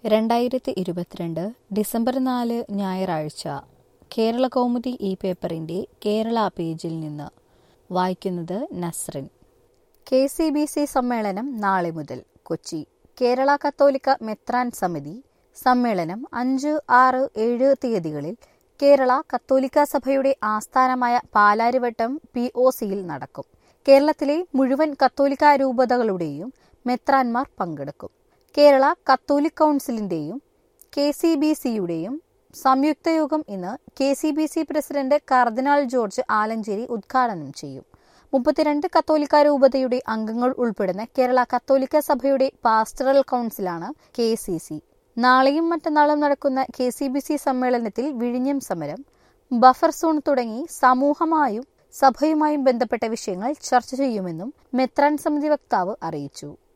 രണ്ടായിരത്തി ഇരുപത്തിരണ്ട് ഡിസംബർ നാല് ഞായറാഴ്ച കേരള കൗമുദി ഈ പേപ്പറിന്റെ കേരള പേജിൽ നിന്ന് വായിക്കുന്നത് Nasrin K C B C സമ്മേളനം നാളെ മുതൽ കൊച്ചി കേരള കത്തോലിക്ക മെത്രാൻ സമിതി സമ്മേളനം അഞ്ച് ആറ് ഏഴ് തീയതികളിൽ കേരള കത്തോലിക്ക സഭയുടെ ആസ്ഥാനമായ പാലാരിവട്ടം പി ഒ സിയിൽ നടക്കും കേരളത്തിലെ മുഴുവൻ കത്തോലിക്ക രൂപതകളുടെയും മെത്രാൻമാർ പങ്കെടുക്കും കേരള കത്തോലിക് കൗൺസിലിന്റെയും കെ സി ബി സിയുടെയും സംയുക്ത യോഗം ഇന്ന് K C B C president cardinal George Alencherry ഉദ്ഘാടനം ചെയ്യും മുപ്പത്തിരണ്ട് കത്തോലിക്ക രൂപതയുടെ അംഗങ്ങൾ ഉൾപ്പെടുന്ന കേരള കത്തോലിക്ക സഭയുടെ പാസ്റ്ററൽ കൗൺസിലാണ് കെ സി സി നാളെയും മറ്റന്നാളും നടക്കുന്ന കെ സി ബി സി സമ്മേളനത്തിൽ വിഴിഞ്ഞം സമരം ബഫർ സോൺ തുടങ്ങി സമൂഹമായും സഭയുമായും ബന്ധപ്പെട്ട വിഷയങ്ങൾ ചർച്ച ചെയ്യുമെന്നും മെത്രാൻ സമിതി വക്താവ് അറിയിച്ചു